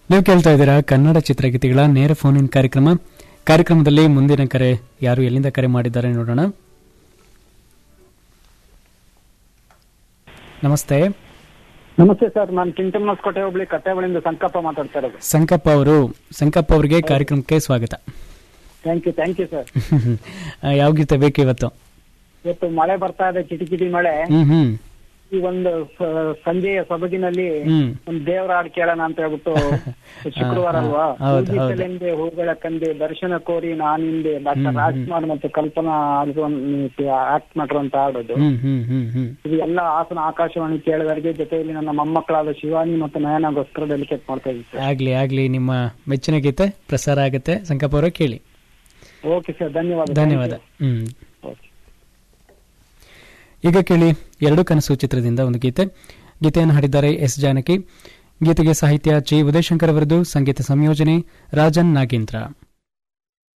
ನೀವು ಕೇಳ್ತಾ ಇದ್ದೀರಾ ಕನ್ನಡ ಚಿತ್ರಗೀತೆಗಳ ನೇರ ಫೋನ್ ಇನ್ ಕಾರ್ಯಕ್ರಮ ಕಾರ್ಯಕ್ರಮದಲ್ಲಿ ಮುಂದಿನ ಕರೆ ಯಾರು ಎಲ್ಲಿಂದ ಕರೆ ಮಾಡಿದ್ದಾರೆ ನೋಡೋಣ ನಮಸ್ತೆ ನಮಸ್ತೆ ಸರ್ ನಾನು ಚಿಂಟಮ್ಮನಸ್ಕೋಟೆ ಹೋಬಳಿ ಕಟ್ಟೆಬಳಿಂದ ಸಂಕಪ್ಪ ಮಾತಾಡ್ತಾ ಇರೋದು ಸಂಕಪ್ಪ ಅವರು ಸಂಕಪ್ಪ ಅವರಿಗೆ ಕಾರ್ಯಕ್ರಮಕ್ಕೆ ಸ್ವಾಗತ thank you thank you sir ಆ, ಯಾವ ಗೀತೆ ಬೇಕು ಇವತ್ತು ಇವತ್ತು ಮಳೆ ಬರ್ತಾ ಇದೆ ಚಿಟಿ ಚಿಟಿ ಮಳೆ ಹ್ಮ್ ಹ್ಮ್ ಈ ಒಂದು ಸ- ಸಂಜೆಯ ಸೊಬಗಿನಲ್ಲಿ ಹ್ಮ್ ಒಂದು ದೇವರ ಹಾಡು ಕೇಳೋಣ ಅಂತ ಹೇಳ್ಬಿಟ್ಟು ಶುಕ್ರವಾರ ಹಾ, ಅಲ್ವಾ ಹೌದು, ಹೌದು. ಹೂಗಿಸಲೆಂದೆ ಹೂಗಳ ಕಂದೆ ದರ್ಶನ ಕೋರಿ ನಾನಿಂದೆ ಡಾಕ್ಟರ್ ರಾಜ್ಕುಮಾರ್ ಮತ್ತು ಕಲ್ಪನಾ ಆಕ್ಟ್ ಮಾಡಿರುವಂತ ಹಾಡೋದು ಹ್ಮ್ ಹ್ಮ್ ಹ್ಮ್ ಹ್ಮ್ ಇದು ಎಲ್ಲ ಹಾಸನ ಆಕಾಶವಾಣಿ ಕೇಳಿದವರಿಗೆ ಜೊತೆಯಲ್ಲಿ ನನ್ನ ಮೊಮ್ಮಕ್ಕಳಾದ ಶಿವಾನಿ ಮತ್ತು ನಯನಗೋಸ್ಕರ ಡೆಲಿಕೇಟ್ ಮಾಡ್ತಾ ಇದ್ದೀನಿ ಸರ್ ಆಗ್ಲಿ ಆಗ್ಲಿ ನಿಮ್ಮ ಮೆಚ್ಚಿನ ಗೀತೆ ಪ್ರಸಾರ ಆಗುತ್ತೆ ಸಂಕಪ್ಪ ಅವರೇ ಕೇಳಿ ಓಕೆ ಸರ್ ಧನ್ಯವಾದ ಧನ್ಯವಾದ ಹ್ಮ್ ಓಕೆ ಈಗ ಕೇಳಿ ಎರಡು ಕನಸು ಚಿತ್ರದಿಂದ ಒಂದು ಗೀತೆ ಗೀತೆಯನ್ನು ಹಾಡಿದ್ದಾರೆ ಎಸ್ ಜಾನಕಿ ಗೀತೆಗೆ ಸಾಹಿತ್ಯ ಜಿ ಉದಯಶಂಕರ್ ಅವರದು ಸಂಗೀತ ಸಂಯೋಜನೆ ರಾಜನ್ ನಾಗೇಂದ್ರ